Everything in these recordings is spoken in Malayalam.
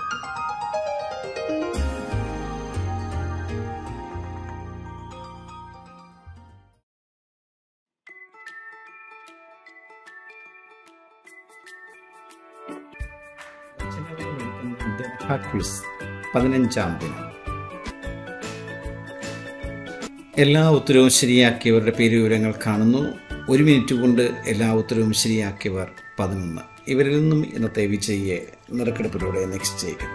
ക്വിസ് പതിനഞ്ചാം ദിനം എല്ലാ ഉത്തരവും ശരിയാക്കിയവരുടെ പേര് വിവരങ്ങൾ കാണുന്നു ഒരു മിനിറ്റ് കൊണ്ട് എല്ലാ ഉത്തരവും ശരിയാക്കിയവർ പതിനൊന്ന് ഇവരിൽ നിന്നും ഇന്നത്തെ വിജയിയെ നറുക്കെടുപ്പിലൂടെ നെക്സ്റ്റ് ചെയ്യുന്നു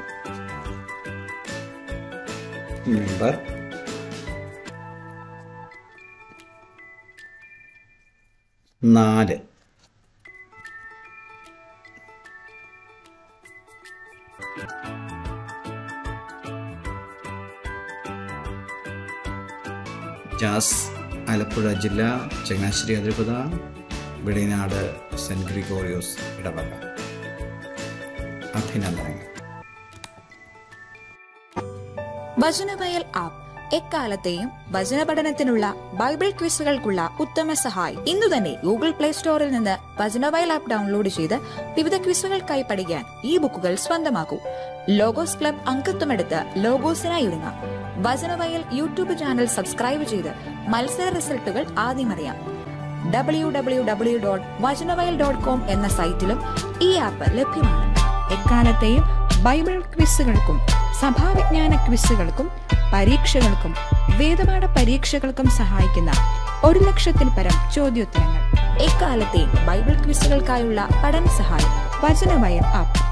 നമ്പർ നാല് ജാസ് ആലപ്പുഴ ജില്ല ചങ്ങനാശ്ശേരി അതിരൂപത വെളിനാട് സെൻറ്റ് ഗ്രിഗോറിയോസ് ഇടവക അഭിനന്ദനങ്ങൾ വചനവയൽ ആപ്പ് എക്കാലത്തെയും വചന പഠനത്തിനുള്ള ബൈബിൾ ക്വിസുകൾക്കുള്ള ഉത്തമ സഹായി ഇന്നു തന്നെ ഗൂഗിൾ പ്ലേ സ്റ്റോറിൽ നിന്ന് വചനവയൽ ആപ്പ് ഡൗൺലോഡ് ചെയ്ത് വിവിധ ക്വിസുകൾക്കായി പഠിക്കാൻ ഈ ബുക്കുകൾ സ്വന്തമാക്കൂ ലോഗോസ് ക്ലബ് അംഗത്വമെടുത്ത് ലോഗോസിനായി ഒരുങ്ങാം വചനവയൽ യൂട്യൂബ് ചാനൽ സബ്സ്ക്രൈബ് ചെയ്ത് മത്സര റിസൾട്ടുകൾ ആദ്യം അറിയാം W W W dot Vachanavayal dot com എന്ന സൈറ്റിലും ഈ ആപ്പ് ലഭ്യമാണ് എക്കാലത്തെയും ബൈബിൾ ക്വിസുകൾക്കും സഭാവിജ്ഞാന ക്വിസുകൾക്കും പരീക്ഷകൾക്കും വേദപാഠ പരീക്ഷകൾക്കും സഹായിക്കുന്ന ഒരു ലക്ഷത്തിൽ പരം ചോദ്യോത്തരങ്ങൾ എക്കാലത്തെയും ബൈബിൾ ക്വിസുകൾക്കായുള്ള പഠന സഹായം വചനവയൽ ആപ്പ്